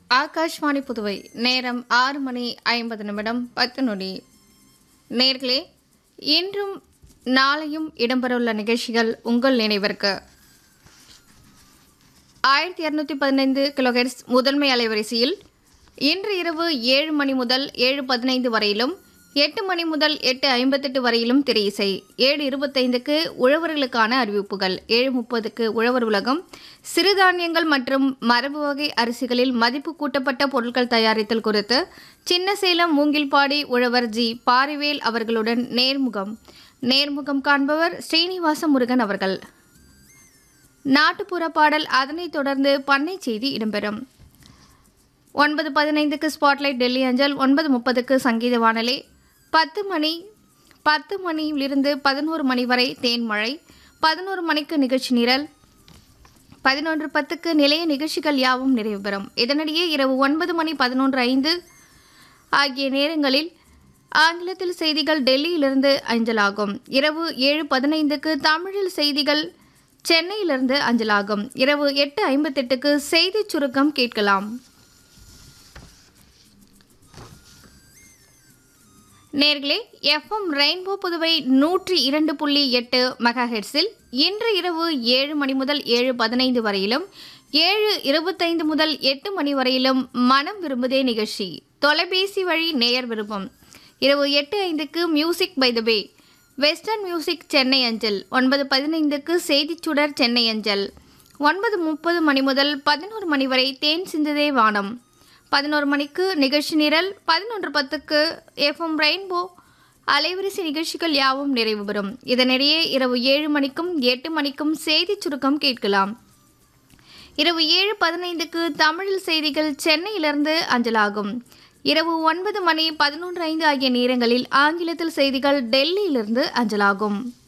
ஆகாஷ்வாணி புதுவை நேரம் ஆறு மணி ஐம்பது நிமிடம் பத்து நொடி நேர்களே இன்றும் நாளையும் இடம்பெறவுள்ள நிகழ்ச்சிகள் உங்கள் நினைவிற்கு ஆயிரத்தி இரநூத்தி பதினைந்து கிலோஹெர்ட்ஸ் முதன்மை அலைவரிசையில் இன்று இரவு ஏழு மணி முதல் ஏழு பதினைந்து வரையிலும் எட்டு மணி முதல் எட்டு ஐம்பத்தெட்டு வரையிலும் திரை இசை ஏழு இருபத்தைந்துக்கு உழவர்களுக்கான அறிவிப்புகள் ஏழு முப்பதுக்கு உழவர் உலகம் சிறுதானியங்கள் மற்றும் மரபு வகை அரிசிகளில் மதிப்பு கூட்டப்பட்ட பொருட்கள் தயாரித்தல் குறித்து சின்னசேலம் மூங்கில்பாடி உழவர் ஜி பாரிவேல் அவர்களுடன் நேர்முகம் நேர்முகம் காண்பவர் ஸ்ரீனிவாச முருகன் அவர்கள் நாட்டுப்புற பாடல் அதனைத் தொடர்ந்து பண்ணை செய்தி இடம்பெறும் ஒன்பது பதினைந்துக்கு ஸ்பாட்லைட் டெல்லி அஞ்சல் ஒன்பது முப்பதுக்கு சங்கீத வானொலி பத்து மணி பத்து மணியிலிருந்து பதினோரு மணி வரை தேன்மழை பதினோரு மணிக்கு நிகழ்ச்சி நிரல் பதினொன்று பத்துக்கு நிலைய நிகழ்ச்சிகள் யாவும் நிறைவு பெறும் இதனிடையே இரவு ஒன்பது மணி பதினொன்று ஐந்து ஆகிய நேரங்களில் ஆங்கிலத்தில் செய்திகள் டெல்லியிலிருந்து அஞ்சலாகும் இரவு ஏழு பதினைந்துக்கு தமிழில் செய்திகள் சென்னையிலிருந்து அஞ்சலாகும் இரவு எட்டு ஐம்பத்தெட்டுக்கு செய்திச் சுருக்கம் கேட்கலாம் நேர்களே எஃப்எம் ரெயின்போ புதுவை நூற்றி இரண்டு புள்ளி எட்டு மெகா ஹெட்ஸில் இன்று இரவு ஏழு மணி முதல் ஏழு பதினைந்து வரையிலும் ஏழு இருபத்தைந்து முதல் எட்டு மணி வரையிலும் மனம் விரும்புதே நிகழ்ச்சி தொலைபேசி வழி நேயர் விருப்பம் இரவு எட்டு ஐந்துக்கு music by the bay western music Chennai அஞ்சல் ஒன்பது பதினைந்துக்கு செய்திச் சுடர் சென்னை அஞ்சல் ஒன்பது முப்பது மணி முதல் பதினோரு மணி வரை தேன் சிந்துதே வானம் பதினோரு மணிக்கு நிகழ்ச்சி நிரல் பதினொன்று பத்துக்கு எஃப்எம் ரெயின்போ அலைவரிசை நிகழ்ச்சிகள் யாவும் நிறைவு பெறும் இதனிடையே இரவு ஏழு மணிக்கும் எட்டு மணிக்கும் செய்திச் சுருக்கம் கேட்கலாம் இரவு ஏழு பதினைந்துக்கு தமிழில் செய்திகள் சென்னையிலிருந்து அஞ்சலாகும் இரவு ஒன்பது மணி பதினொன்று ஐந்து ஆகிய நேரங்களில் ஆங்கிலத்தில் செய்திகள் டெல்லியிலிருந்து அஞ்சலாகும்